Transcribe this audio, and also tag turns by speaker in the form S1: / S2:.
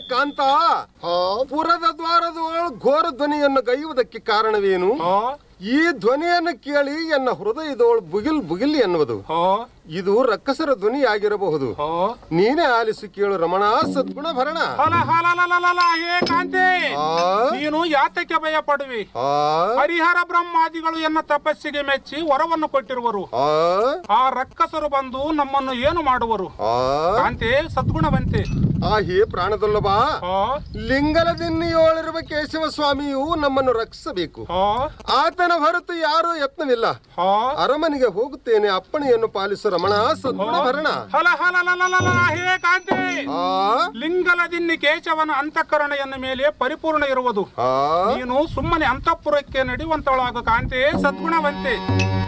S1: ಕಾಂತ ಪುರದ ದ್ವಾರದ ಘೋರ ಧ್ವನಿಯನ್ನು ಗೈಯುವುದಕ್ಕೆ ಕಾರಣವೇನು ಈ ಧ್ವನಿಯನ್ನು ಕೇಳಿ ಎನ್ನ ಹೃದಯದೋಳು ಬುಗಿಲ್ ಬುಗಿಲ್ ಎನ್ನುವುದು ಇದು ರಕ್ಕಸರ ಧ್ವನಿಯಾಗಿರಬಹುದು ನೀನೇ ಆಲಿಸಿ ಕೇಳು ರಮಣ ಸದ್ಗುಣ ಭರಣ
S2: ಹಲ ಹಲಲಲಲಲ, ಹೇ ಕಾಂತಿ
S1: ಆ,
S2: ನೀನು ಯಾತಕ್ಕೆ ಭಯ ಪಡುವಿ
S1: ಆ,
S2: ಹರಿಹರ ಬ್ರಹ್ಮಾದಿಗಳು ಎನ್ನ ತಪಸ್ಸಿಗೆ ಮೆಚ್ಚಿ ವರವನ್ನು ಕೊಟ್ಟಿರುವರು
S1: ಆ,
S2: ಆ ರಕ್ಕಸರು ಬಂದು ನಮ್ಮನ್ನು ಏನು ಮಾಡುವರು
S1: ಆ,
S2: ಕಾಂತಿ ಸದ್ಗುಣವಂತೆ
S1: ಆ ಹೇ ಪ್ರಾಣದೊಲ್ಲಭ
S2: ಆ,
S1: ಲಿಂಗಲದಿನ್ನಿಯೋಳಿರುವ ಕೇಶವ ಸ್ವಾಮಿಯು ನಮ್ಮನ್ನು ರಕ್ಷಿಸಬೇಕು
S2: ಆ,
S1: ಆತನ ಹೊರತು ಯಾರೂ ಯತ್ನವಿಲ್ಲ
S2: ಆ.
S1: ಅರಮನೆಗೆ ಹೋಗುತ್ತೇನೆ ಅಪ್ಪಣೆಯನ್ನು ಪಾಲಿಸು ರಮಣ ಸದ್ಗುಣ ಭರಣ
S2: ಹಲ ಹಲಲಲಲಲ, ಹೇ ಕಾಂತಿ
S1: ಆ,
S2: ಲಿಂಗಲದಿನ್ನಿ ಕೇಶವನ ಅಂತಃಕರಣೆಯನ್ನ ಮೇಲೆ ಪರಿಪೂರ್ಣ ಇರುವುದು
S1: ಆ,
S2: ನೀನು ಸುಮ್ಮನೆ ಅಂತಃಪುರಕ್ಕೆ ನಡೆಯುವಂತಳಾಗ ಕಾಂತಿ ಸದ್ಗುಣವಂತೆ